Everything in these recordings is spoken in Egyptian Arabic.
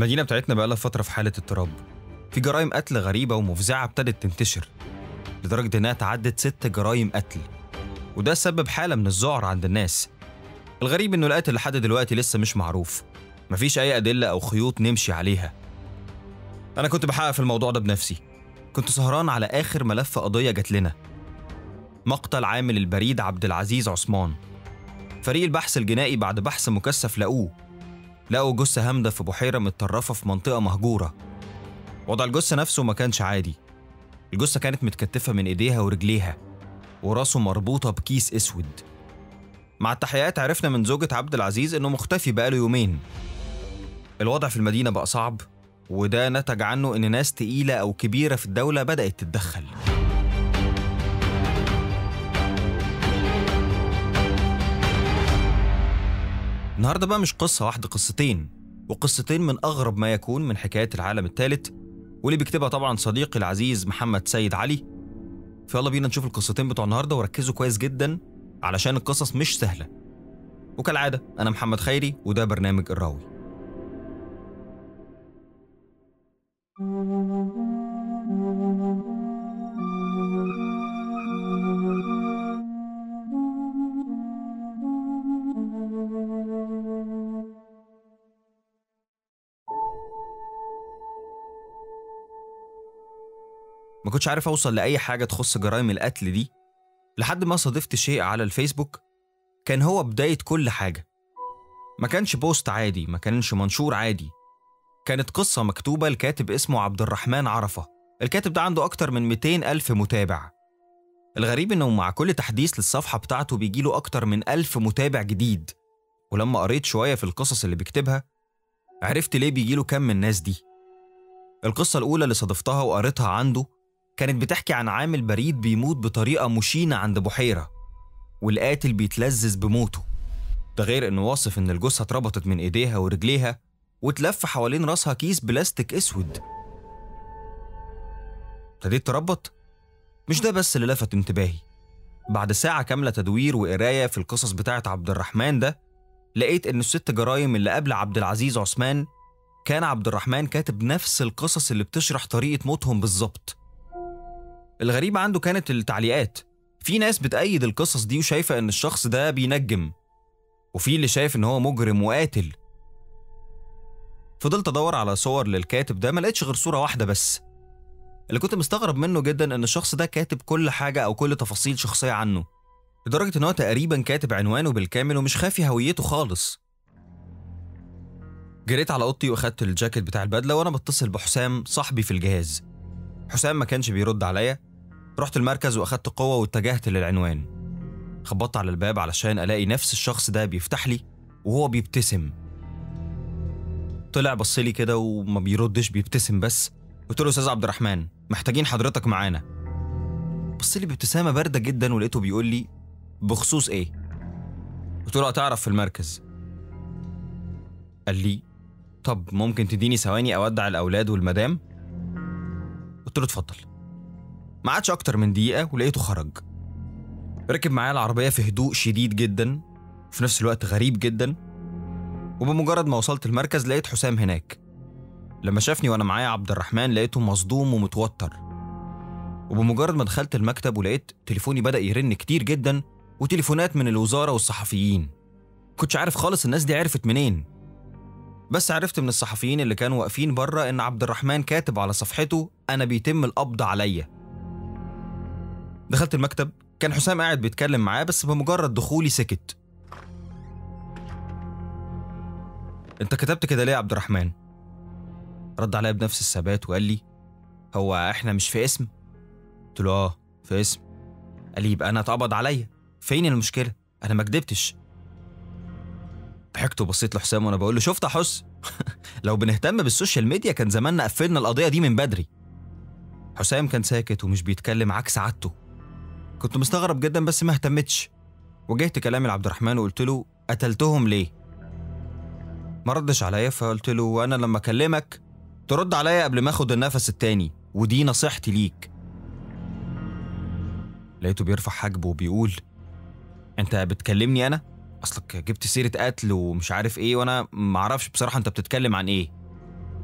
المدينة بتاعتنا بقالها فترة في حالة اضطراب في جرائم قتل غريبة ومفزعة ابتدت تنتشر لدرجة إنها تعدت ست جرائم قتل وده سبب حالة من الذعر عند الناس الغريب إنه القاتل لحد دلوقتي لسه مش معروف مفيش أي أدلة أو خيوط نمشي عليها أنا كنت بحقق في الموضوع ده بنفسي كنت سهران على آخر ملف قضية جات لنا مقتل عامل البريد عبد العزيز عثمان فريق البحث الجنائي بعد بحث مكثف لقوه لقوا جثة هامدة في بحيرة متطرفة في منطقة مهجورة وضع الجثة نفسه ما كانش عادي الجثة كانت متكتفة من إيديها ورجليها وراسه مربوطة بكيس أسود مع التحقيقات عرفنا من زوجة عبد العزيز إنه مختفي بقاله يومين الوضع في المدينة بقى صعب وده نتج عنه إن ناس تقيلة أو كبيرة في الدولة بدأت تتدخل النهارده بقى مش قصة واحدة قصتين وقصتين من أغرب ما يكون من حكايات العالم الثالث واللي بيكتبها طبعا صديقي العزيز محمد سيد علي فيلا بينا نشوف القصتين بتوع النهارده وركزوا كويس جدا علشان القصص مش سهلة وكالعادة أنا محمد خيري وده برنامج الراوي ما كنتش عارف اوصل لاي حاجه تخص جرائم القتل دي لحد ما صادفت شيء على الفيسبوك كان هو بدايه كل حاجه ما كانش بوست عادي ما كانش منشور عادي كانت قصه مكتوبه لكاتب اسمه عبد الرحمن عرفه الكاتب ده عنده اكتر من 200 الف متابع الغريب انه مع كل تحديث للصفحه بتاعته بيجيله اكتر من ألف متابع جديد ولما قريت شويه في القصص اللي بيكتبها عرفت ليه بيجيله كم من الناس دي القصة الأولى اللي صادفتها وقريتها عنده كانت بتحكي عن عامل بريد بيموت بطريقة مشينة عند بحيرة والقاتل بيتلذذ بموته ده غير إنه واصف إن الجثة اتربطت من إيديها ورجليها واتلف حوالين راسها كيس بلاستيك أسود ابتديت تربط مش ده بس اللي لفت انتباهي بعد ساعة كاملة تدوير وقراية في القصص بتاعة عبد الرحمن ده لقيت إن الست جرايم اللي قبل عبد العزيز عثمان كان عبد الرحمن كاتب نفس القصص اللي بتشرح طريقة موتهم بالظبط الغريبة عنده كانت التعليقات في ناس بتأيد القصص دي وشايفة إن الشخص ده بينجم وفي اللي شايف إن هو مجرم وقاتل فضلت أدور على صور للكاتب ده ما لقيتش غير صورة واحدة بس اللي كنت مستغرب منه جدا إن الشخص ده كاتب كل حاجة أو كل تفاصيل شخصية عنه لدرجة إن هو تقريبا كاتب عنوانه بالكامل ومش خافي هويته خالص جريت على اوضتي واخدت الجاكيت بتاع البدله وانا بتصل بحسام صاحبي في الجهاز حسام ما كانش بيرد عليا رحت المركز واخدت قوه واتجهت للعنوان خبطت على الباب علشان الاقي نفس الشخص ده بيفتح لي وهو بيبتسم طلع بص لي كده وما بيردش بيبتسم بس قلت له استاذ عبد الرحمن محتاجين حضرتك معانا بص لي بابتسامه بارده جدا ولقيته بيقول لي بخصوص ايه قلت له هتعرف في المركز قال لي طب ممكن تديني ثواني اودع الاولاد والمدام قلت له اتفضل ما عادش اكتر من دقيقه ولقيته خرج ركب معايا العربيه في هدوء شديد جدا في نفس الوقت غريب جدا وبمجرد ما وصلت المركز لقيت حسام هناك لما شافني وانا معايا عبد الرحمن لقيته مصدوم ومتوتر وبمجرد ما دخلت المكتب ولقيت تليفوني بدأ يرن كتير جدا وتليفونات من الوزارة والصحفيين كنتش عارف خالص الناس دي عرفت منين بس عرفت من الصحفيين اللي كانوا واقفين بره ان عبد الرحمن كاتب على صفحته انا بيتم القبض عليا دخلت المكتب كان حسام قاعد بيتكلم معاه بس بمجرد دخولي سكت انت كتبت كده ليه يا عبد الرحمن رد عليا بنفس الثبات وقال لي هو احنا مش في اسم قلت له اه في اسم قال لي يبقى انا اتقبض عليا فين المشكله انا ما كدبتش ضحكت وبصيت لحسام وانا بقول له شفت يا حس لو بنهتم بالسوشيال ميديا كان زماننا قفلنا القضيه دي من بدري حسام كان ساكت ومش بيتكلم عكس عادته كنت مستغرب جدا بس ما اهتمتش وجهت كلامي لعبد الرحمن وقلت له قتلتهم ليه ما ردش عليا فقلت له انا لما اكلمك ترد عليا قبل ما اخد النفس التاني ودي نصيحتي ليك لقيته بيرفع حاجبه وبيقول انت بتكلمني انا اصلك جبت سيره قتل ومش عارف ايه وانا معرفش بصراحه انت بتتكلم عن ايه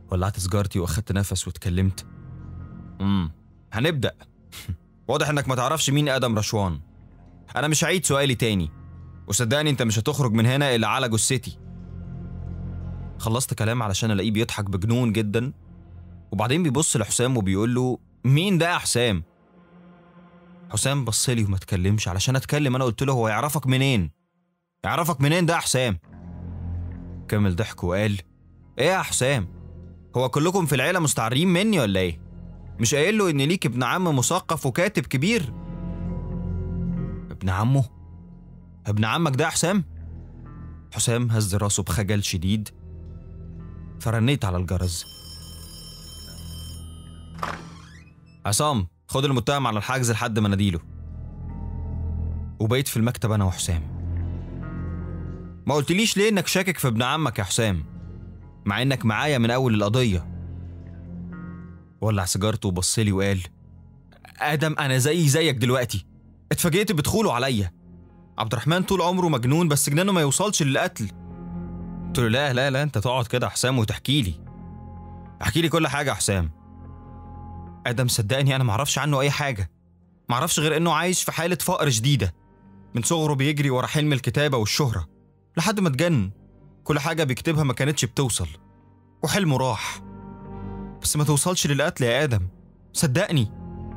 ولعت سجارتي واخدت نفس واتكلمت امم هنبدأ واضح انك ما تعرفش مين ادم رشوان انا مش هعيد سؤالي تاني وصدقني انت مش هتخرج من هنا الا على جثتي خلصت كلام علشان الاقيه بيضحك بجنون جدا وبعدين بيبص لحسام وبيقول له مين ده يا حسام حسام بص لي وما اتكلمش علشان اتكلم انا قلت له هو يعرفك منين يعرفك منين ده يا حسام كمل ضحك وقال ايه يا حسام هو كلكم في العيله مستعرين مني ولا ايه مش قايل له ان ليك ابن عم مثقف وكاتب كبير ابن عمه ابن عمك ده يا حسام حسام هز راسه بخجل شديد فرنيت على الجرس عصام خد المتهم على الحجز لحد ما ناديله وبقيت في المكتب انا وحسام ما قلتليش ليه انك شاكك في ابن عمك يا حسام مع انك معايا من اول القضيه ولع سيجارته وبصلي وقال ادم انا زي زيك دلوقتي اتفاجئت بدخوله عليا عبد الرحمن طول عمره مجنون بس جنانه ما يوصلش للقتل قلت له لا لا لا انت تقعد كده يا حسام وتحكي لي احكي لي كل حاجه يا حسام ادم صدقني انا معرفش عنه اي حاجه معرفش غير انه عايش في حاله فقر شديده من صغره بيجري ورا حلم الكتابه والشهره لحد ما اتجن كل حاجه بيكتبها ما كانتش بتوصل وحلمه راح بس ما توصلش للقتل يا ادم صدقني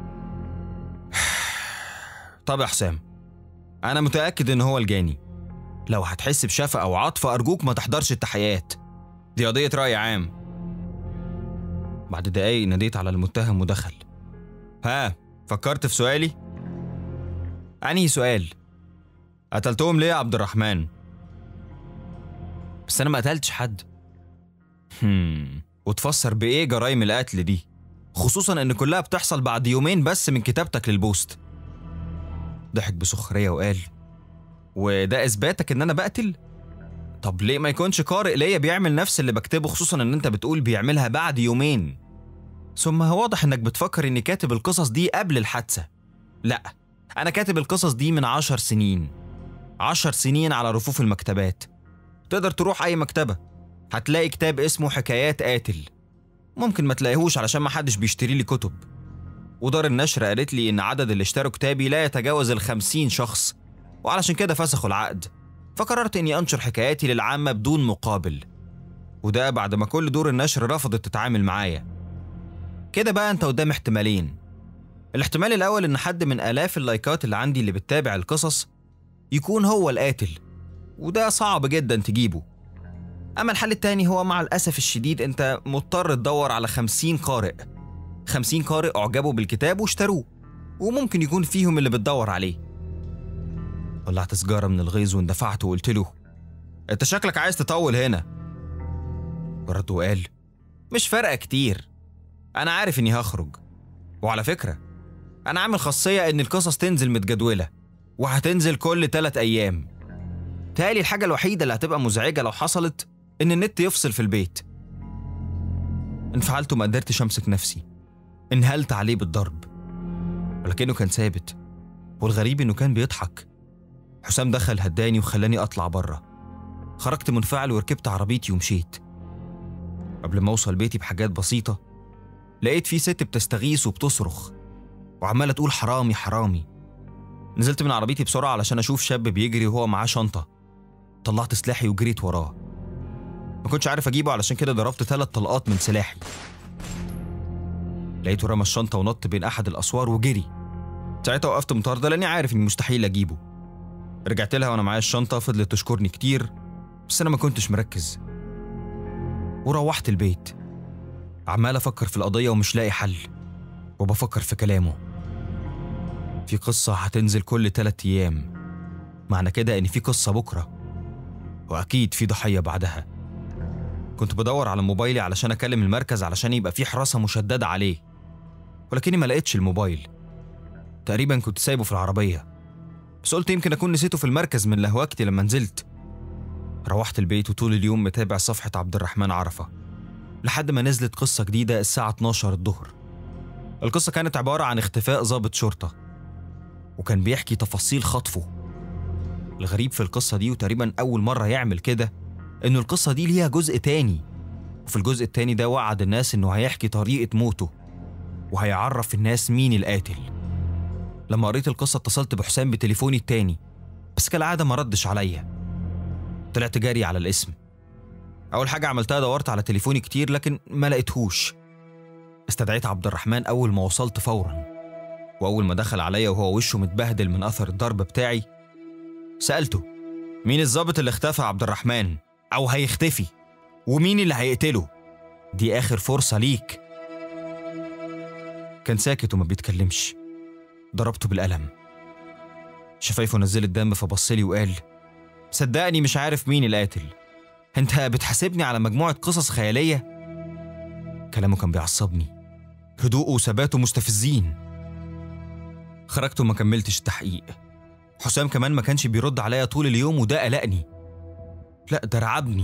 طب يا حسام انا متاكد ان هو الجاني لو هتحس بشفقه او عاطفه ارجوك ما تحضرش التحقيقات دي قضيه راي عام بعد دقايق ناديت على المتهم ودخل ها فكرت في سؤالي انهي سؤال قتلتهم ليه يا عبد الرحمن بس انا ما قتلتش حد هم وتفسر بايه جرائم القتل دي خصوصا ان كلها بتحصل بعد يومين بس من كتابتك للبوست ضحك بسخريه وقال وده اثباتك ان انا بقتل طب ليه ما يكونش قارئ ليا بيعمل نفس اللي بكتبه خصوصا ان انت بتقول بيعملها بعد يومين ثم هو واضح انك بتفكر اني كاتب القصص دي قبل الحادثة لا انا كاتب القصص دي من عشر سنين عشر سنين على رفوف المكتبات تقدر تروح اي مكتبة هتلاقي كتاب اسمه حكايات قاتل ممكن ما تلاقيهوش علشان ما حدش بيشتري لي كتب ودار النشر قالت لي ان عدد اللي اشتروا كتابي لا يتجاوز الخمسين شخص وعلشان كده فسخوا العقد فقررت اني انشر حكاياتي للعامة بدون مقابل وده بعد ما كل دور النشر رفضت تتعامل معايا كده بقى انت قدام احتمالين الاحتمال الاول ان حد من الاف اللايكات اللي عندي اللي بتتابع القصص يكون هو القاتل وده صعب جدا تجيبه اما الحل التاني هو مع الاسف الشديد انت مضطر تدور على خمسين قارئ خمسين قارئ اعجبوا بالكتاب واشتروه وممكن يكون فيهم اللي بتدور عليه ولعت سجارة من الغيظ واندفعت وقلت له انت شكلك عايز تطول هنا ورد وقال مش فارقة كتير أنا عارف إني هخرج وعلى فكرة أنا عامل خاصية إن القصص تنزل متجدولة وهتنزل كل تلات أيام تالي الحاجة الوحيدة اللي هتبقى مزعجة لو حصلت إن النت يفصل في البيت انفعلت وما قدرتش أمسك نفسي انهلت عليه بالضرب ولكنه كان ثابت والغريب إنه كان بيضحك حسام دخل هداني وخلاني أطلع بره خرجت منفعل وركبت عربيتي ومشيت قبل ما أوصل بيتي بحاجات بسيطة لقيت في ست بتستغيث وبتصرخ وعمالة تقول حرامي حرامي نزلت من عربيتي بسرعة علشان أشوف شاب بيجري وهو معاه شنطة طلعت سلاحي وجريت وراه ما كنتش عارف أجيبه علشان كده ضربت ثلاث طلقات من سلاحي لقيته رمى الشنطة ونط بين أحد الأسوار وجري ساعتها وقفت مطاردة لأني عارف إني مستحيل أجيبه رجعت لها وأنا معايا الشنطة فضلت تشكرني كتير بس أنا ما كنتش مركز وروحت البيت عمال أفكر في القضية ومش لاقي حل وبفكر في كلامه في قصة هتنزل كل تلات أيام معنى كده إن في قصة بكرة وأكيد في ضحية بعدها كنت بدور على موبايلي علشان أكلم المركز علشان يبقى في حراسة مشددة عليه ولكني ما لقيتش الموبايل تقريبا كنت سايبه في العربية بس قلت يمكن أكون نسيته في المركز من لهوكتي لما نزلت روحت البيت وطول اليوم متابع صفحة عبد الرحمن عرفة لحد ما نزلت قصة جديدة الساعة 12 الظهر القصة كانت عبارة عن اختفاء ضابط شرطة وكان بيحكي تفاصيل خطفه الغريب في القصة دي وتقريبا أول مرة يعمل كده إنه القصة دي ليها جزء تاني وفي الجزء التاني ده وعد الناس إنه هيحكي طريقة موته وهيعرف الناس مين القاتل لما قريت القصة اتصلت بحسام بتليفوني التاني بس كالعادة ما ردش عليا طلعت جاري على الاسم أول حاجة عملتها دورت على تليفوني كتير لكن ما لقيتهوش استدعيت عبد الرحمن أول ما وصلت فورا وأول ما دخل عليا وهو وشه متبهدل من أثر الضرب بتاعي سألته مين الظابط اللي اختفى عبد الرحمن أو هيختفي ومين اللي هيقتله دي آخر فرصة ليك كان ساكت وما بيتكلمش ضربته بالقلم شفايفه نزلت دم فبصلي وقال صدقني مش عارف مين القاتل انت بتحاسبني على مجموعة قصص خيالية كلامه كان بيعصبني هدوءه وثباته مستفزين خرجت وما كملتش التحقيق حسام كمان ما كانش بيرد عليا طول اليوم وده قلقني لا ده رعبني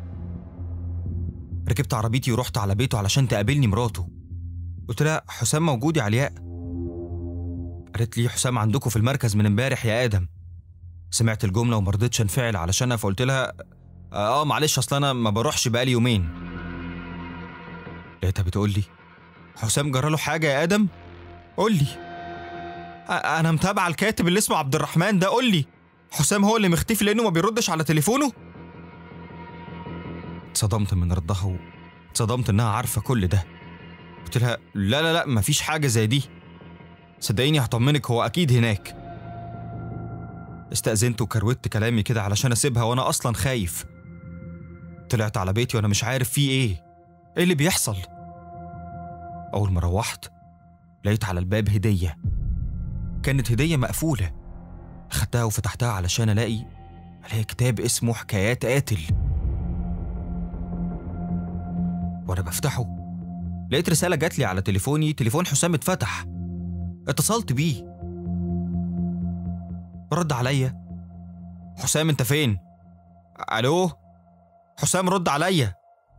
ركبت عربيتي ورحت على بيته علشان تقابلني مراته قلت لها حسام موجود يا علياء قالت لي حسام عندكم في المركز من امبارح يا ادم سمعت الجمله وما رضيتش انفعل علشانها فقلت لها اه معلش اصل انا ما بروحش بقالي يومين لقيتها بتقول لي حسام جرى له حاجه يا ادم قول لي أ- انا متابعه الكاتب اللي اسمه عبد الرحمن ده قول لي حسام هو اللي مختفي لانه ما بيردش على تليفونه اتصدمت من ردها اتصدمت انها عارفه كل ده قلت لها لا لا لا مفيش حاجه زي دي صدقيني هطمنك هو اكيد هناك استأذنت وكروت كلامي كده علشان اسيبها وانا اصلا خايف طلعت على بيتي وانا مش عارف فيه ايه ايه اللي بيحصل اول ما روحت لقيت على الباب هديه كانت هديه مقفوله اخدتها وفتحتها علشان الاقي الاقي كتاب اسمه حكايات قاتل وانا بفتحه لقيت رساله جات لي على تليفوني تليفون حسام اتفتح اتصلت بيه رد عليا حسام انت فين الو حسام رد عليا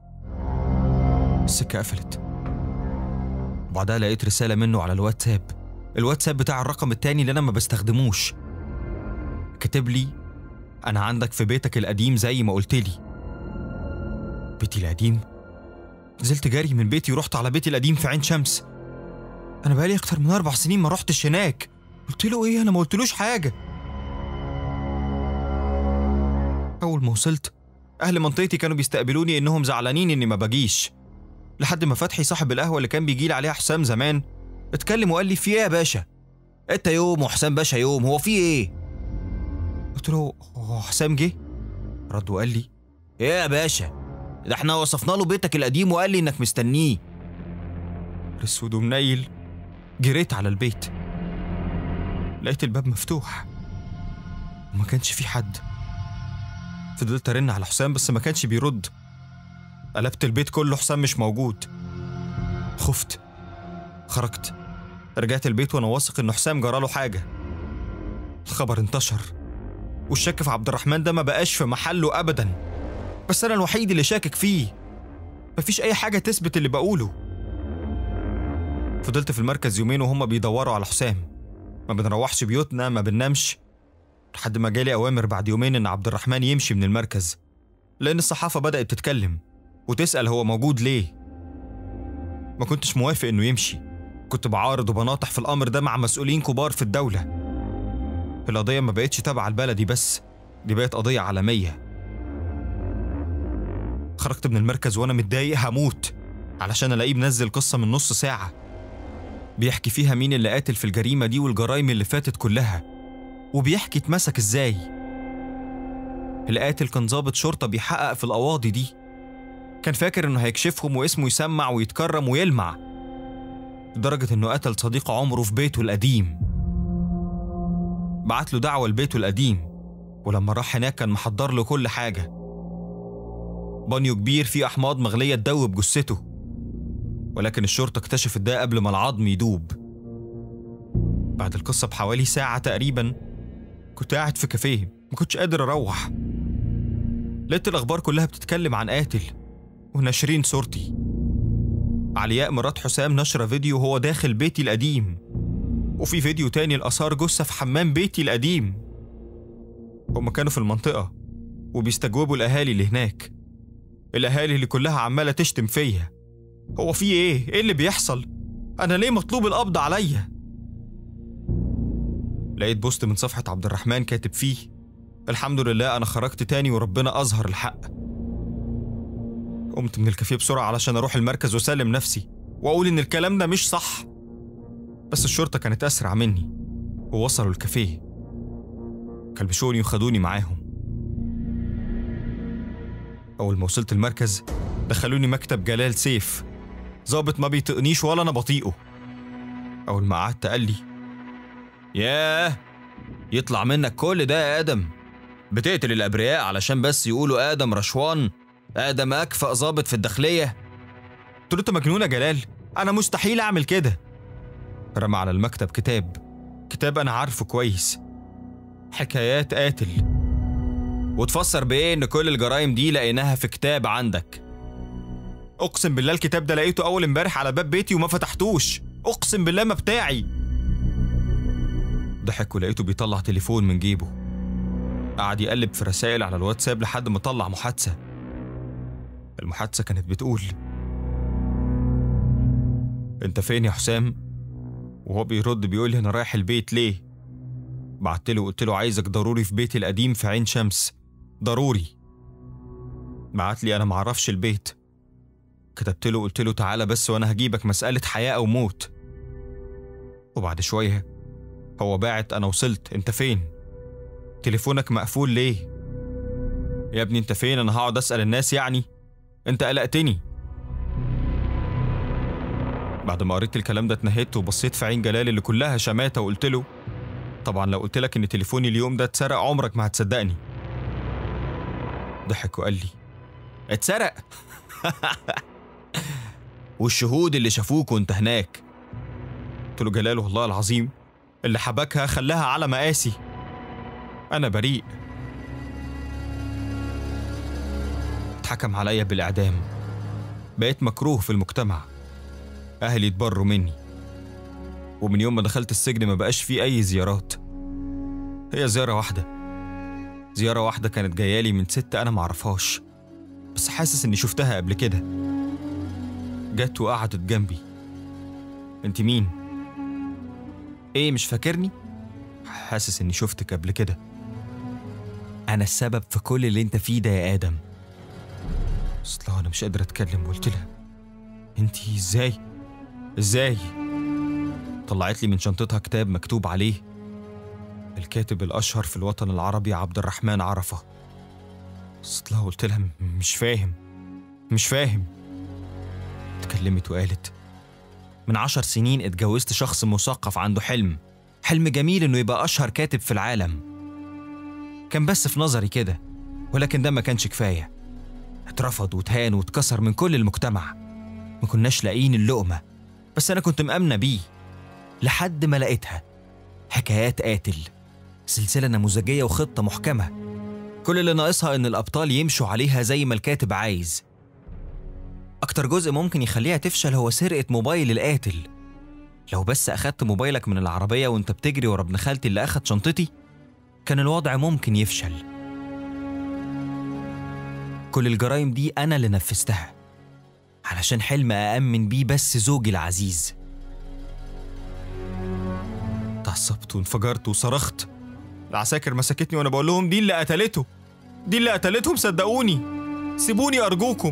السكه قفلت وبعدها لقيت رساله منه على الواتساب الواتساب بتاع الرقم التاني اللي انا ما بستخدموش كاتب لي انا عندك في بيتك القديم زي ما قلت لي بيتي القديم نزلت جري من بيتي ورحت على بيتي القديم في عين شمس انا بقالي اكتر من اربع سنين ما رحتش هناك قلت له ايه انا ما قلتلوش حاجه اول ما وصلت اهل منطقتي كانوا بيستقبلوني انهم زعلانين اني ما باجيش لحد ما فتحي صاحب القهوه اللي كان بيجي لي عليها حسام زمان اتكلم وقال لي في ايه يا باشا انت يوم وحسام باشا يوم هو في ايه قلت له هو حسام جه رد وقال لي ايه يا باشا ده احنا وصفنا له بيتك القديم وقال لي انك مستنيه الاسود ومنيل جريت على البيت لقيت الباب مفتوح وما كانش في حد فضلت ارن على حسام بس ما كانش بيرد قلبت البيت كله حسام مش موجود خفت خرجت رجعت البيت وانا واثق ان حسام جراله حاجه الخبر انتشر والشك في عبد الرحمن ده ما بقاش في محله ابدا بس انا الوحيد اللي شاكك فيه مفيش اي حاجه تثبت اللي بقوله فضلت في المركز يومين وهم بيدوروا على حسام ما بنروحش بيوتنا ما بننامش لحد ما جالي أوامر بعد يومين إن عبد الرحمن يمشي من المركز لأن الصحافة بدأت تتكلم وتسأل هو موجود ليه ما كنتش موافق إنه يمشي كنت بعارض وبناطح في الأمر ده مع مسؤولين كبار في الدولة القضية ما بقتش تابعة لبلدي بس دي بقت قضية عالمية خرجت من المركز وأنا متضايق هموت علشان ألاقيه منزل قصة من نص ساعة بيحكي فيها مين اللي قاتل في الجريمة دي والجرايم اللي فاتت كلها وبيحكي اتمسك ازاي القاتل كان ضابط شرطة بيحقق في القواضي دي كان فاكر انه هيكشفهم واسمه يسمع ويتكرم ويلمع لدرجة انه قتل صديق عمره في بيته القديم بعت له دعوة لبيته القديم ولما راح هناك كان محضر له كل حاجة بانيو كبير فيه أحماض مغلية تدوب جثته ولكن الشرطة اكتشفت ده قبل ما العظم يدوب بعد القصة بحوالي ساعة تقريبا كنت قاعد في كافيه ما كنتش قادر أروح لقيت الأخبار كلها بتتكلم عن قاتل وناشرين صورتي علياء مرات حسام نشرة فيديو وهو داخل بيتي القديم وفي فيديو تاني لآثار جثة في حمام بيتي القديم هما كانوا في المنطقة وبيستجوبوا الأهالي اللي هناك الأهالي اللي كلها عمالة تشتم فيا هو في إيه؟ إيه اللي بيحصل؟ أنا ليه مطلوب القبض عليا؟ لقيت بوست من صفحة عبد الرحمن كاتب فيه الحمد لله أنا خرجت تاني وربنا أظهر الحق قمت من الكافيه بسرعة علشان أروح المركز وأسلم نفسي وأقول إن الكلام ده مش صح بس الشرطة كانت أسرع مني ووصلوا الكافيه كلبشوني وخدوني معاهم أول ما وصلت المركز دخلوني مكتب جلال سيف ظابط ما بيطقنيش ولا أنا بطيقه أول ما قعدت قال لي ياه يطلع منك كل ده يا آدم بتقتل الأبرياء علشان بس يقولوا آدم رشوان آدم أكفأ ظابط في الداخلية قلت له أنت مجنون يا جلال أنا مستحيل أعمل كده رمى على المكتب كتاب كتاب أنا عارفه كويس حكايات قاتل وتفسر بإيه إن كل الجرايم دي لقيناها في كتاب عندك أقسم بالله الكتاب ده لقيته أول امبارح على باب بيتي وما فتحتوش أقسم بالله ما بتاعي ضحك ولقيته بيطلع تليفون من جيبه قعد يقلب في رسائل على الواتساب لحد ما طلع محادثة المحادثة كانت بتقول انت فين يا حسام؟ وهو بيرد بيقول لي انا رايح البيت ليه؟ بعت له وقلت له عايزك ضروري في بيتي القديم في عين شمس ضروري بعت لي انا معرفش البيت كتبت له قلت له تعالى بس وانا هجيبك مسألة حياة او موت وبعد شوية هو باعت انا وصلت انت فين؟ تليفونك مقفول ليه؟ يا ابني انت فين انا هقعد اسأل الناس يعني؟ انت قلقتني بعد ما قريت الكلام ده اتنهدت وبصيت في عين جلال اللي كلها شماتة وقلت له طبعا لو قلت لك ان تليفوني اليوم ده اتسرق عمرك ما هتصدقني ضحك وقال لي اتسرق والشهود اللي شافوك وانت هناك قلت له جلال والله العظيم اللي حبكها خلاها على مقاسي انا بريء اتحكم عليا بالاعدام بقيت مكروه في المجتمع أهلي اتبروا مني ومن يوم ما دخلت السجن ما بقاش فيه أي زيارات هي زيارة واحدة زيارة واحدة كانت جايالي من ست أنا معرفهاش بس حاسس إني شفتها قبل كده جت وقعدت جنبي انت مين؟ ايه مش فاكرني؟ حاسس إني شفتك قبل كده أنا السبب في كل اللي انت فيه ده يا آدم أصلا أنا مش قادر أتكلم وقلت لها انتي ازاي؟ ازاي؟ طلعت لي من شنطتها كتاب مكتوب عليه الكاتب الأشهر في الوطن العربي عبد الرحمن عرفة صوت لها قلت لها "م- مش فاهم مش فاهم اتكلمت وقالت من عشر سنين اتجوزت شخص مثقف عنده حلم حلم جميل انه يبقى أشهر كاتب في العالم كان بس في نظري كده ولكن ده ما كانش كفاية اترفض واتهان واتكسر من كل المجتمع ما كناش لاقيين اللقمة بس أنا كنت مأمنة بيه لحد ما لقيتها حكايات قاتل سلسلة نموذجية وخطة محكمة كل اللي ناقصها إن الأبطال يمشوا عليها زي ما الكاتب عايز أكتر جزء ممكن يخليها تفشل هو سرقة موبايل القاتل لو بس أخدت موبايلك من العربية وأنت بتجري ورا ابن خالتي اللي أخد شنطتي كان الوضع ممكن يفشل كل الجرايم دي أنا اللي نفذتها علشان حلم أأمن بيه بس زوجي العزيز اتعصبت وانفجرت وصرخت العساكر مسكتني وانا بقول لهم دي اللي قتلته دي اللي قتلتهم صدقوني سيبوني ارجوكم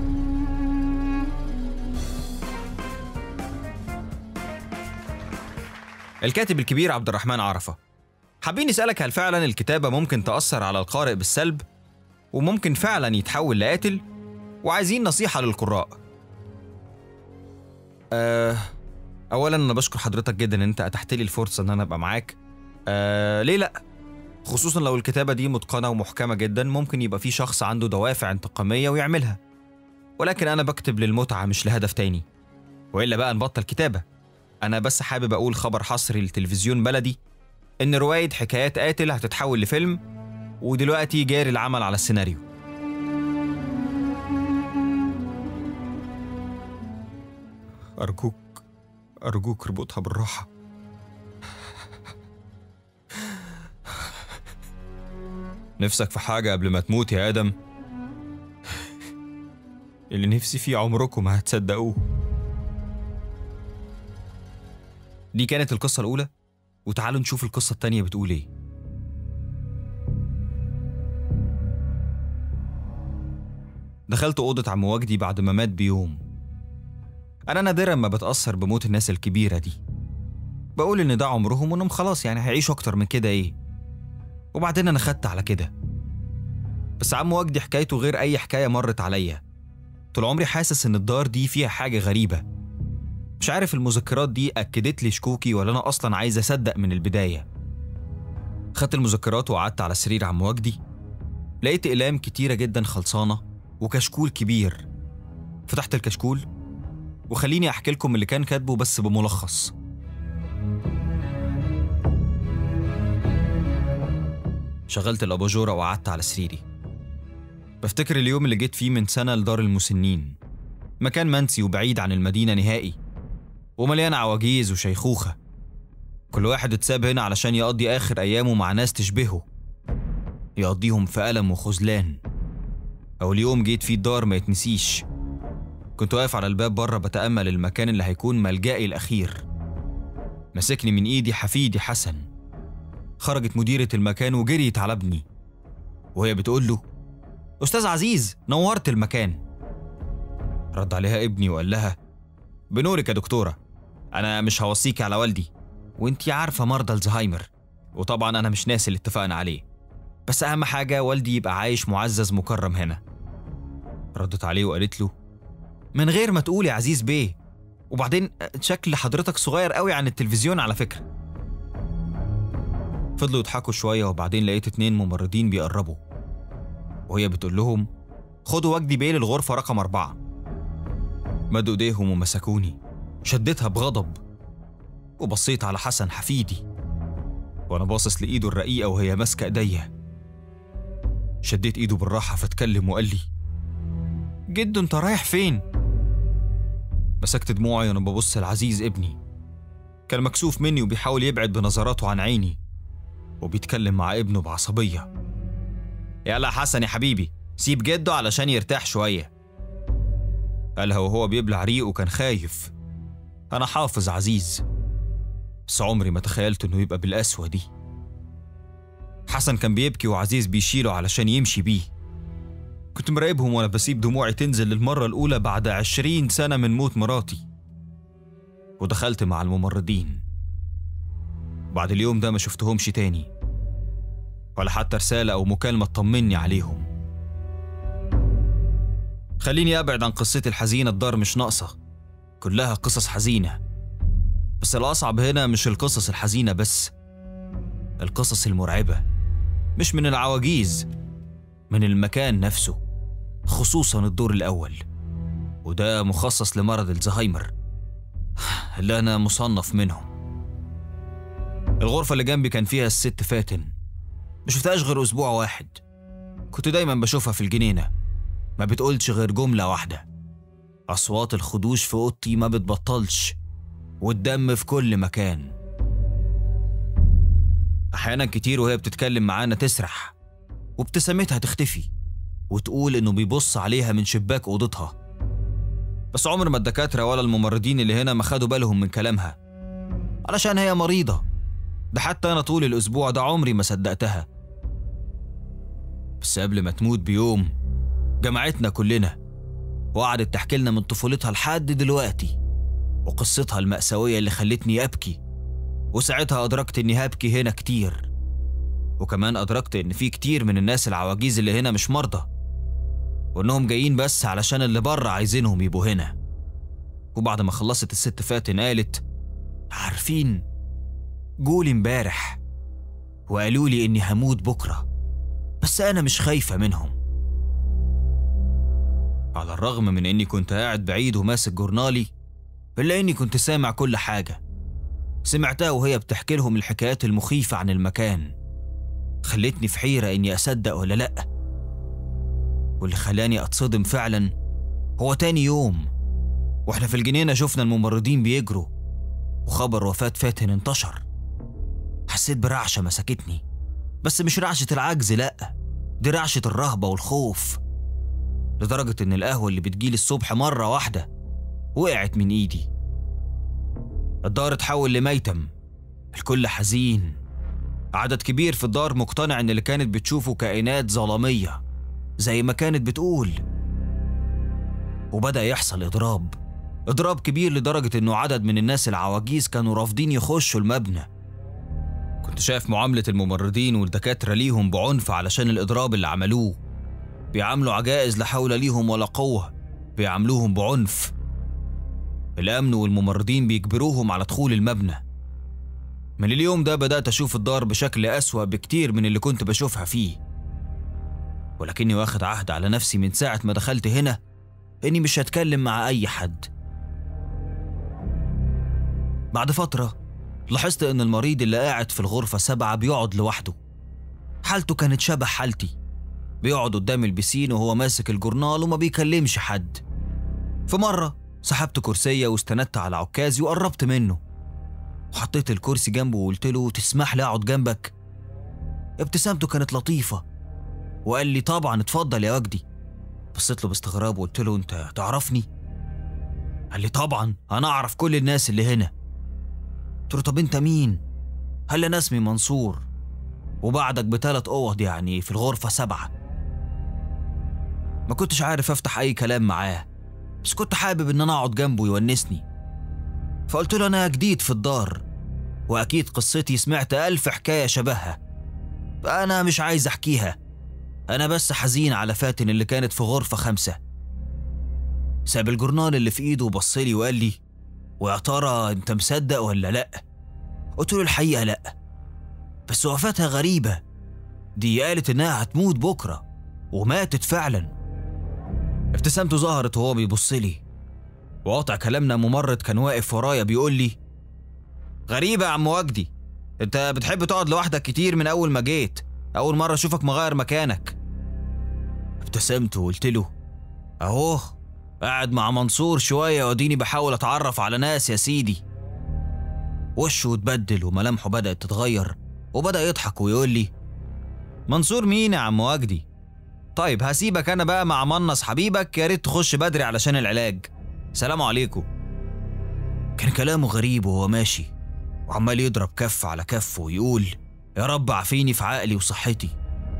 الكاتب الكبير عبد الرحمن عرفة حابين نسألك هل فعلا الكتابة ممكن تأثر على القارئ بالسلب وممكن فعلا يتحول لقاتل وعايزين نصيحة للقراء أه اولا انا بشكر حضرتك جدا ان انت اتحت لي الفرصه ان انا ابقى معاك آه ليه لا خصوصا لو الكتابه دي متقنه ومحكمه جدا ممكن يبقى في شخص عنده دوافع انتقاميه ويعملها ولكن انا بكتب للمتعه مش لهدف تاني والا بقى نبطل كتابه انا بس حابب اقول خبر حصري لتلفزيون بلدي ان روايه حكايات قاتل هتتحول لفيلم ودلوقتي جاري العمل على السيناريو أرجوك أرجوك اربطها بالراحة نفسك في حاجة قبل ما تموت يا آدم اللي نفسي فيه عمركم ما هتصدقوه دي كانت القصة الأولى وتعالوا نشوف القصة التانية بتقول إيه دخلت أوضة عم وجدي بعد ما مات بيوم أنا نادرا ما بتأثر بموت الناس الكبيرة دي بقول إن ده عمرهم وإنهم خلاص يعني هيعيشوا أكتر من كده إيه وبعدين أنا خدت على كده بس عم وجدي حكايته غير أي حكاية مرت عليا طول عمري حاسس إن الدار دي فيها حاجة غريبة مش عارف المذكرات دي أكدت لي شكوكي ولا أنا أصلا عايز أصدق من البداية خدت المذكرات وقعدت على سرير عم وجدي لقيت أقلام كتيرة جدا خلصانة وكشكول كبير فتحت الكشكول وخليني أحكي لكم اللي كان كاتبه بس بملخص شغلت الأباجورة وقعدت على سريري بفتكر اليوم اللي جيت فيه من سنة لدار المسنين مكان منسي وبعيد عن المدينة نهائي ومليان عواجيز وشيخوخة كل واحد اتساب هنا علشان يقضي آخر أيامه مع ناس تشبهه يقضيهم في ألم وخذلان أول يوم جيت فيه الدار ما يتنسيش كنت واقف على الباب بره بتأمل المكان اللي هيكون ملجئي الأخير مسكني من إيدي حفيدي حسن خرجت مديرة المكان وجريت على ابني وهي بتقول له أستاذ عزيز نورت المكان رد عليها ابني وقال لها بنورك يا دكتورة أنا مش هوصيكي على والدي وانتي عارفة مرضى الزهايمر وطبعا أنا مش ناسي اللي اتفقنا عليه بس أهم حاجة والدي يبقى عايش معزز مكرم هنا ردت عليه وقالت له من غير ما تقول يا عزيز بيه وبعدين شكل حضرتك صغير قوي عن التلفزيون على فكرة فضلوا يضحكوا شوية وبعدين لقيت اتنين ممرضين بيقربوا وهي بتقول لهم خدوا وجدي بيه للغرفة رقم أربعة مدوا ايديهم ومسكوني شدتها بغضب وبصيت على حسن حفيدي وانا باصص لايده الرقيقه وهي ماسكه ايديا شديت ايده بالراحه فاتكلم وقال لي جدو انت رايح فين مسكت دموعي وانا ببص لعزيز ابني كان مكسوف مني وبيحاول يبعد بنظراته عن عيني وبيتكلم مع ابنه بعصبيه يلا حسن يا حبيبي سيب جده علشان يرتاح شويه قالها وهو بيبلع ريقه كان خايف أنا حافظ عزيز بس عمري ما تخيلت إنه يبقى بالقسوة دي حسن كان بيبكي وعزيز بيشيله علشان يمشي بيه كنت مراقبهم وأنا بسيب دموعي تنزل للمرة الأولى بعد عشرين سنة من موت مراتي ودخلت مع الممرضين بعد اليوم ده ما شفتهمش تاني ولا حتى رسالة أو مكالمة تطمني عليهم خليني أبعد عن قصتي الحزينة الدار مش ناقصة كلها قصص حزينة بس الأصعب هنا مش القصص الحزينة بس القصص المرعبة مش من العواجيز من المكان نفسه خصوصا الدور الأول وده مخصص لمرض الزهايمر اللي أنا مصنف منهم الغرفة اللي جنبي كان فيها الست فاتن ما شفتهاش غير أسبوع واحد كنت دايما بشوفها في الجنينة ما بتقولش غير جملة واحدة أصوات الخدوش في أوضتي ما بتبطلش والدم في كل مكان أحيانا كتير وهي بتتكلم معانا تسرح وابتسامتها تختفي وتقول إنه بيبص عليها من شباك أوضتها بس عمر ما الدكاترة ولا الممرضين اللي هنا ما خدوا بالهم من كلامها علشان هي مريضة ده حتى أنا طول الأسبوع ده عمري ما صدقتها بس قبل ما تموت بيوم جمعتنا كلنا وقعدت تحكي لنا من طفولتها لحد دلوقتي وقصتها المأساوية اللي خلتني أبكي وساعتها أدركت إني هبكي هنا كتير وكمان أدركت إن في كتير من الناس العواجيز اللي هنا مش مرضى وإنهم جايين بس علشان اللي بره عايزينهم يبقوا هنا وبعد ما خلصت الست فاتن قالت عارفين جولي امبارح وقالوا لي إني هموت بكرة بس أنا مش خايفة منهم على الرغم من إني كنت قاعد بعيد وماسك جورنالي إلا إني كنت سامع كل حاجة سمعتها وهي بتحكي لهم الحكايات المخيفة عن المكان خلتني في حيرة إني أصدق ولا لأ واللي خلاني أتصدم فعلا هو تاني يوم وإحنا في الجنينة شفنا الممرضين بيجروا وخبر وفاة فاتن انتشر حسيت برعشة مسكتني بس مش رعشة العجز لأ دي رعشة الرهبة والخوف لدرجة إن القهوة اللي بتجيلي الصبح مرة واحدة وقعت من إيدي الدار اتحول لميتم الكل حزين عدد كبير في الدار مقتنع إن اللي كانت بتشوفه كائنات ظلامية زي ما كانت بتقول وبدأ يحصل إضراب إضراب كبير لدرجة إنه عدد من الناس العواجيز كانوا رافضين يخشوا المبنى كنت شايف معاملة الممرضين والدكاترة ليهم بعنف علشان الإضراب اللي عملوه بيعاملوا عجائز لا حول ليهم ولا قوة بيعاملوهم بعنف الأمن والممرضين بيجبروهم على دخول المبنى من اليوم ده بدأت أشوف الدار بشكل أسوأ بكتير من اللي كنت بشوفها فيه ولكني واخد عهد على نفسي من ساعة ما دخلت هنا إني مش هتكلم مع أي حد بعد فترة لاحظت إن المريض اللي قاعد في الغرفة سبعة بيقعد لوحده حالته كانت شبه حالتي بيقعد قدام البسين وهو ماسك الجورنال وما بيكلمش حد في مرة سحبت كرسية واستندت على عكازي وقربت منه وحطيت الكرسي جنبه وقلت له تسمح لي أقعد جنبك ابتسامته كانت لطيفة وقال لي طبعا اتفضل يا وجدي بصيت له باستغراب وقلت له انت تعرفني قال لي طبعا انا اعرف كل الناس اللي هنا قلت له طب انت مين قال لي انا اسمي منصور وبعدك بثلاث اوض يعني في الغرفه سبعه ما كنتش عارف افتح اي كلام معاه بس كنت حابب ان انا اقعد جنبه يونسني فقلت له انا جديد في الدار واكيد قصتي سمعت الف حكايه شبهها فانا مش عايز احكيها انا بس حزين على فاتن اللي كانت في غرفه خمسه ساب الجورنال اللي في ايده وبصلي وقال لي ويا ترى انت مصدق ولا لا قلت له الحقيقه لا بس وفاتها غريبه دي قالت انها هتموت بكره وماتت فعلا ابتسامته ظهرت وهو بيبص لي وقاطع كلامنا ممرض كان واقف ورايا بيقول لي غريبة يا عم وجدي انت بتحب تقعد لوحدك كتير من اول ما جيت اول مرة اشوفك مغير مكانك ابتسمت وقلت له اهو قاعد مع منصور شوية واديني بحاول اتعرف على ناس يا سيدي وشه اتبدل وملامحه بدأت تتغير وبدأ يضحك ويقول لي منصور مين يا عم وجدي طيب هسيبك انا بقى مع منص حبيبك يا ريت تخش بدري علشان العلاج سلام عليكم كان كلامه غريب وهو ماشي وعمال يضرب كف على كف ويقول يا رب عافيني في عقلي وصحتي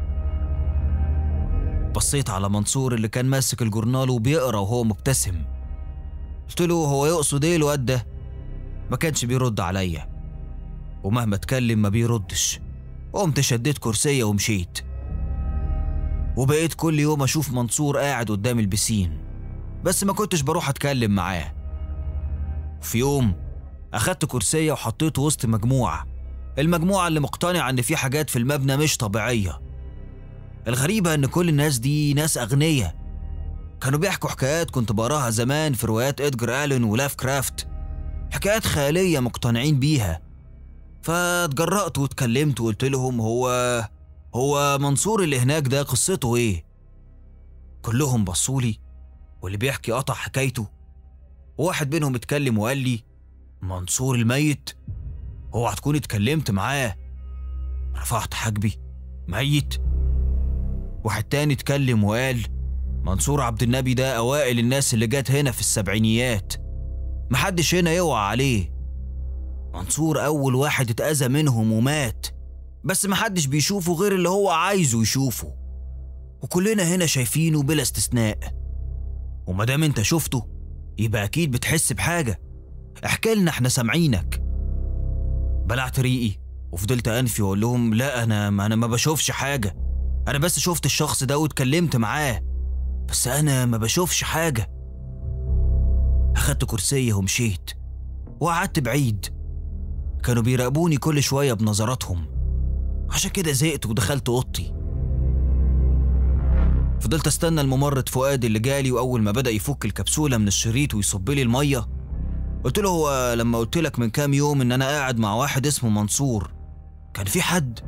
بصيت على منصور اللي كان ماسك الجورنال وبيقرا وهو مبتسم قلت له هو يقصد ايه الواد ده ما كانش بيرد عليا ومهما اتكلم ما بيردش قمت شديت كرسية ومشيت وبقيت كل يوم أشوف منصور قاعد قدام البسين بس ما كنتش بروح أتكلم معاه في يوم أخدت كرسية وحطيته وسط مجموعة المجموعة اللي مقتنعة إن في حاجات في المبنى مش طبيعية الغريبة إن كل الناس دي ناس أغنية كانوا بيحكوا حكايات كنت بقراها زمان في روايات إدجر ألين ولاف كرافت حكايات خيالية مقتنعين بيها فاتجرأت واتكلمت وقلت لهم هو هو منصور اللي هناك ده قصته ايه كلهم بصولي واللي بيحكي قطع حكايته وواحد منهم اتكلم وقال لي منصور الميت اوعى تكون اتكلمت معاه رفعت حاجبي ميت واحد تاني اتكلم وقال منصور عبد النبي ده اوائل الناس اللي جت هنا في السبعينيات محدش هنا يوعى عليه منصور اول واحد اتأذى منهم ومات بس محدش بيشوفه غير اللي هو عايزه يشوفه وكلنا هنا شايفينه بلا استثناء ومادام انت شفته يبقى اكيد بتحس بحاجه احكي لنا احنا سامعينك بلعت ريقي وفضلت انفي واقول لهم لا انا ما انا ما بشوفش حاجه انا بس شفت الشخص ده واتكلمت معاه بس انا ما بشوفش حاجه اخدت كرسيه ومشيت وقعدت بعيد كانوا بيراقبوني كل شويه بنظراتهم عشان كده زهقت ودخلت اوضتي فضلت استنى الممرض فؤاد اللي جالي واول ما بدا يفك الكبسوله من الشريط ويصب لي الميه قلت له هو لما قلت لك من كام يوم ان انا قاعد مع واحد اسمه منصور كان في حد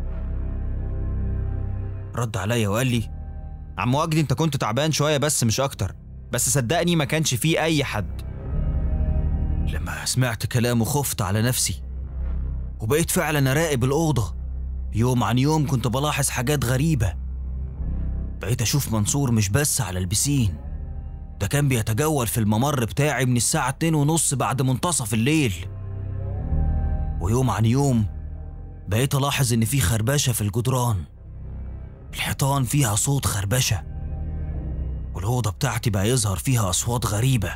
رد عليا وقال لي عم وجدي انت كنت تعبان شويه بس مش اكتر بس صدقني ما كانش فيه اي حد لما سمعت كلامه خفت على نفسي وبقيت فعلا اراقب الاوضه يوم عن يوم كنت بلاحظ حاجات غريبه بقيت أشوف منصور مش بس على البسين ده كان بيتجول في الممر بتاعي من الساعة اتنين ونص بعد منتصف الليل ويوم عن يوم بقيت ألاحظ إن في خربشة في الجدران الحيطان فيها صوت خربشة والأوضة بتاعتي بقى يظهر فيها أصوات غريبة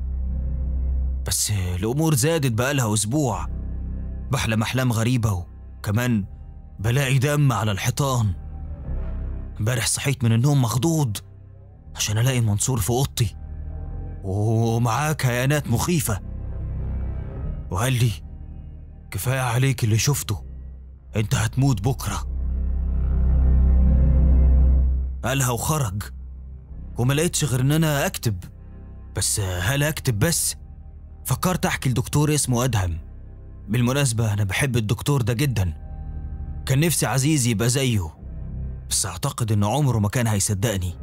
بس الأمور زادت بقالها أسبوع بحلم أحلام غريبة وكمان بلاقي دم على الحيطان امبارح صحيت من النوم مخضوض عشان ألاقي منصور في أوضتي ومعاه كيانات مخيفة وقال لي كفاية عليك اللي شفته انت هتموت بكرة قالها وخرج وما لقيتش غير ان انا اكتب بس هل اكتب بس فكرت احكي لدكتور اسمه ادهم بالمناسبة انا بحب الدكتور ده جدا كان نفسي عزيز يبقى زيه بس اعتقد ان عمره ما كان هيصدقني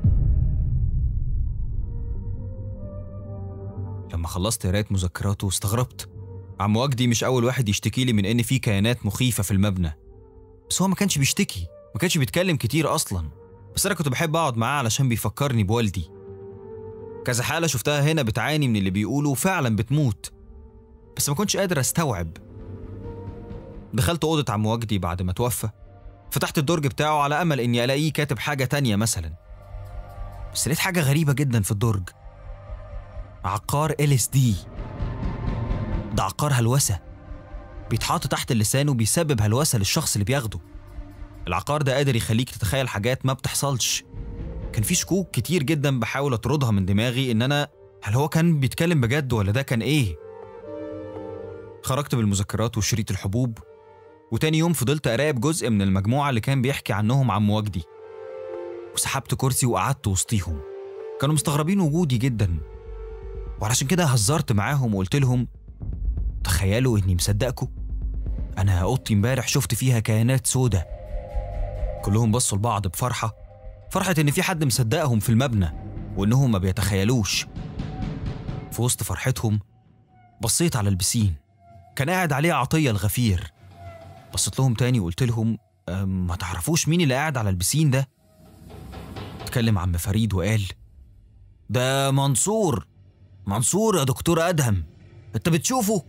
لما خلصت قراية مذكراته استغربت عم وجدي مش أول واحد يشتكي لي من إن في كيانات مخيفة في المبنى بس هو ما كانش بيشتكي ما كانش بيتكلم كتير أصلا بس أنا كنت بحب أقعد معاه علشان بيفكرني بوالدي كذا حالة شفتها هنا بتعاني من اللي بيقولوا فعلا بتموت بس ما كنتش قادر أستوعب دخلت أوضة عم وجدي بعد ما توفى فتحت الدرج بتاعه على أمل إني ألاقيه كاتب حاجة تانية مثلا بس لقيت حاجة غريبة جدا في الدرج عقار ال اس دي ده عقار هلوسة بيتحط تحت اللسان وبيسبب هلوسة للشخص اللي بياخده العقار ده قادر يخليك تتخيل حاجات ما بتحصلش كان في شكوك كتير جدا بحاول اطردها من دماغي ان انا هل هو كان بيتكلم بجد ولا ده كان ايه خرجت بالمذكرات وشريط الحبوب وتاني يوم فضلت اراقب جزء من المجموعة اللي كان بيحكي عنهم عم وجدي وسحبت كرسي وقعدت وسطيهم كانوا مستغربين وجودي جدا وعلشان كده هزرت معاهم وقلت لهم تخيلوا اني مصدقكم انا اوضتي امبارح شفت فيها كيانات سودة كلهم بصوا لبعض بفرحة فرحة ان في حد مصدقهم في المبنى وانهم ما بيتخيلوش في وسط فرحتهم بصيت على البسين كان قاعد عليه عطية الغفير بصيت لهم تاني وقلت لهم "أم، ما تعرفوش مين اللي قاعد على البسين ده اتكلم عم فريد وقال ده منصور منصور يا دكتور ادهم انت بتشوفه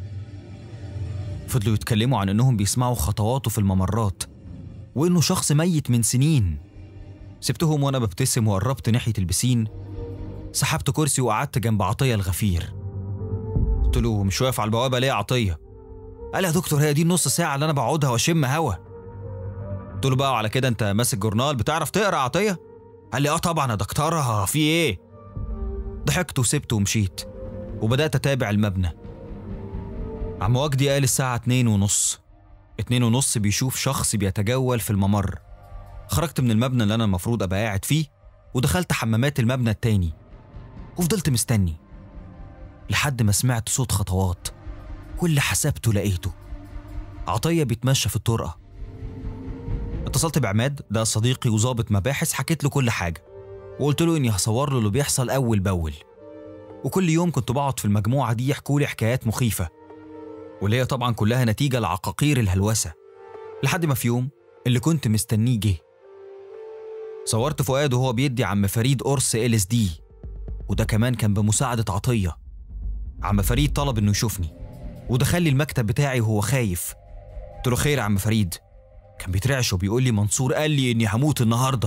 فضلوا يتكلموا عن انهم بيسمعوا خطواته في الممرات وانه شخص ميت من سنين سبتهم وانا ببتسم وقربت ناحيه البسين سحبت كرسي وقعدت جنب عطيه الغفير قلت له مش واقف على البوابه ليه يا عطيه قال يا دكتور هي دي النص ساعه اللي انا بقعدها واشم هوا قلت له بقى على كده انت ماسك جورنال بتعرف تقرا يا عطيه قال لي اه طبعا يا دكتوره في ايه ضحكت وسبته ومشيت وبدأت أتابع المبنى عم وجدي قال الساعة اتنين ونص اتنين ونص بيشوف شخص بيتجول في الممر خرجت من المبنى اللي أنا المفروض أبقى قاعد فيه ودخلت حمامات المبنى التاني وفضلت مستني لحد ما سمعت صوت خطوات واللي حسبته لقيته عطية بيتمشى في الطرقة اتصلت بعماد ده صديقي وظابط مباحث حكيت له كل حاجة وقلت له اني هصور له اللي بيحصل اول باول وكل يوم كنت بقعد في المجموعه دي يحكوا لي حكايات مخيفه واللي هي طبعا كلها نتيجه لعقاقير الهلوسه لحد ما في يوم اللي كنت مستنيه جه صورت فؤاد وهو بيدي عم فريد قرص ال اس دي وده كمان كان بمساعده عطيه عم فريد طلب انه يشوفني ودخل لي المكتب بتاعي وهو خايف قلت له خير يا عم فريد كان بيترعش وبيقول لي منصور قال لي اني هموت النهارده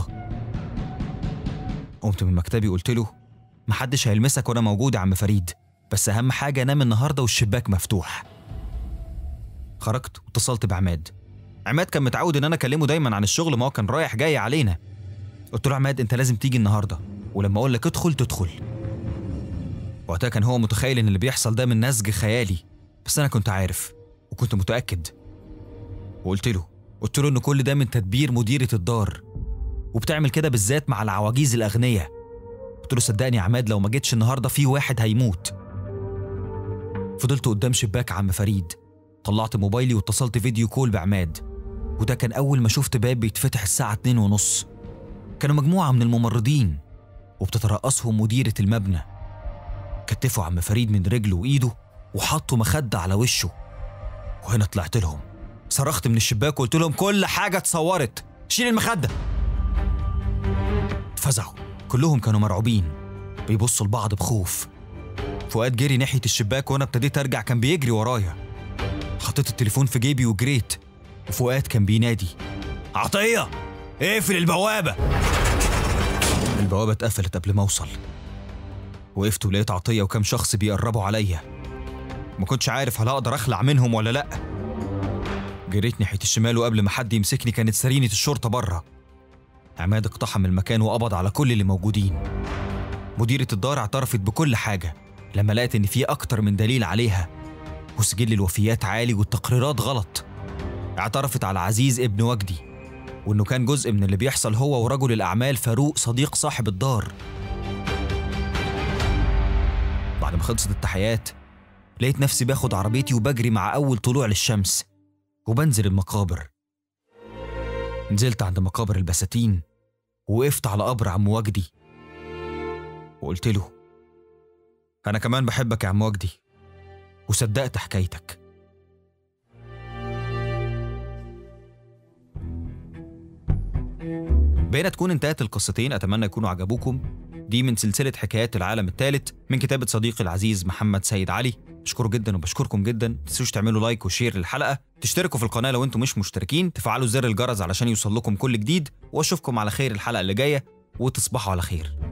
قمت من مكتبي قلت له محدش هيلمسك وانا موجود يا عم فريد بس اهم حاجه انام النهارده والشباك مفتوح خرجت واتصلت بعماد عماد كان متعود ان انا اكلمه دايما عن الشغل ما هو كان رايح جاي علينا قلت له عماد انت لازم تيجي النهارده ولما اقول لك ادخل تدخل وقتها كان هو متخيل ان اللي بيحصل ده من نسج خيالي بس انا كنت عارف وكنت متاكد وقلت له قلت له ان كل ده من تدبير مديره الدار وبتعمل كده بالذات مع العواجيز الأغنياء قلت له صدقني يا عماد لو ما جيتش النهارده في واحد هيموت فضلت قدام شباك عم فريد طلعت موبايلي واتصلت فيديو كول بعماد وده كان أول ما شفت باب بيتفتح الساعة اتنين ونص كانوا مجموعة من الممرضين وبتترأسهم مديرة المبنى كتفوا عم فريد من رجله وإيده وحطوا مخدة على وشه وهنا طلعت لهم صرخت من الشباك وقلت لهم كل حاجة اتصورت شيل المخدة اتفزعوا كلهم كانوا مرعوبين بيبصوا لبعض بخوف فؤاد جري ناحية الشباك وأنا ابتديت أرجع كان بيجري ورايا حطيت التليفون في جيبي وجريت وفؤاد كان بينادي عطية اقفل البوابة البوابة اتقفلت قبل ما أوصل وقفت ولقيت عطية وكام شخص بيقربوا عليا ما كنتش عارف هل هقدر أخلع منهم ولا لأ جريت ناحية الشمال وقبل ما حد يمسكني كانت سرينة الشرطة بره عماد اقتحم المكان وقبض على كل اللي موجودين مديرة الدار اعترفت بكل حاجة لما لقت إن في أكتر من دليل عليها وسجل الوفيات عالي والتقريرات غلط اعترفت على عزيز ابن وجدي وإنه كان جزء من اللي بيحصل هو ورجل الأعمال فاروق صديق صاحب الدار بعد ما خلصت التحيات لقيت نفسي باخد عربيتي وبجري مع أول طلوع للشمس وبنزل المقابر نزلت عند مقابر البساتين ووقفت على قبر عم وجدي وقلت له أنا كمان بحبك يا عم وجدي وصدقت حكايتك بقينا تكون انتهت القصتين أتمنى يكونوا عجبوكم دي من سلسلة حكايات العالم الثالث من كتابة صديقي العزيز محمد سيد علي بشكره جدا وبشكركم جدا متنسوش تعملوا لايك وشير للحلقة تشتركوا في القناة لو انتم مش مشتركين تفعلوا زر الجرس علشان يوصل لكم كل جديد واشوفكم على خير الحلقة اللي جاية وتصبحوا على خير